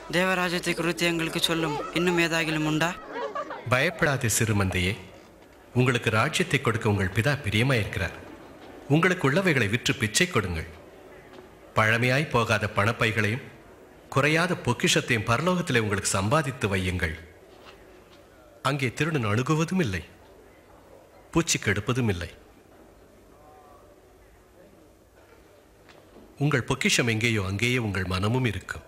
தேவராஜ்யத்தை குறித்து எங்களுக்கு சொல்லும் இன்னும் ஏதாகிலும் உண்டா பயப்படாதே சிறுமந்தையே உங்களுக்கு ராஜ்யத்தை கொடுக்க உங்கள் பிதா பிரியமாயிருக்கிறார் உங்களுக்கு உள்ளவைகளை விற்று பிச்சை கொடுங்கள் பழமையாய் போகாத பணப்பைகளையும் குறையாத பொக்கிஷத்தையும் பரலோகத்திலே உங்களுக்கு சம்பாதித்து வையுங்கள் அங்கே திருடன் அணுகுவதும் இல்லை பூச்சி கெடுப்பதும் இல்லை உங்கள் பொக்கிஷம் எங்கேயோ அங்கேயே உங்கள் மனமும் இருக்கும்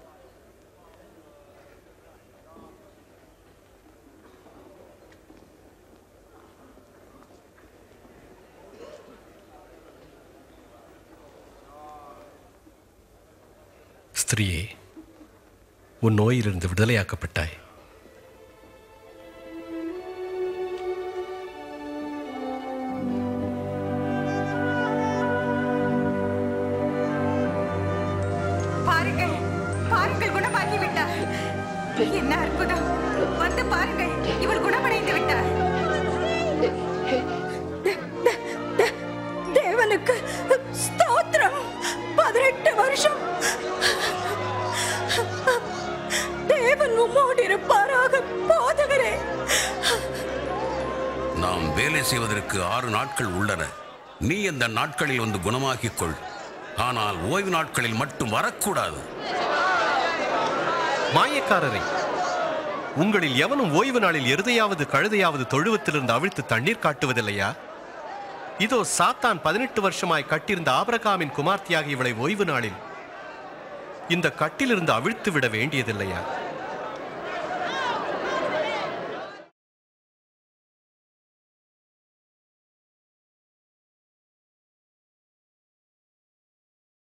ஸ்திரீயே உன் நோயிலிருந்து விடுதலையாக்கப்பட்டாய் பாருங்கள் பாருங்கள் குணமாகி விட்டார் என்ன அற்புதம் வந்து பாருங்கள் இவர் குணமடைந்து விட்டார் தேவனுக்கு ஸ்தோத்திரம் பதினெட்டு வருஷம் தேவன் உம்மோடு இருப்பாராக போதகரே நாம் வேலை செய்வதற்கு ஆறு நாட்கள் உள்ளன நீ இந்த நாட்களில் வந்து குணமாக்கிக் கொள் ஆனால் ஓய்வு நாட்களில் மட்டும் வரக்கூடாது மாயக்காரரை உங்களில் எவனும் ஓய்வு நாளில் எருதையாவது கழுதையாவது தொழுவத்திலிருந்து அவிழ்த்து தண்ணீர் காட்டுவதில்லையா இதோ சாத்தான் பதினெட்டு வருஷமாய் கட்டியிருந்த ஆபிரகாமின் குமார்த்தியாக இவளை ஓய்வு நாளில் இந்த கட்டிலிருந்து அவிழ்த்து விட வேண்டியதில்லையா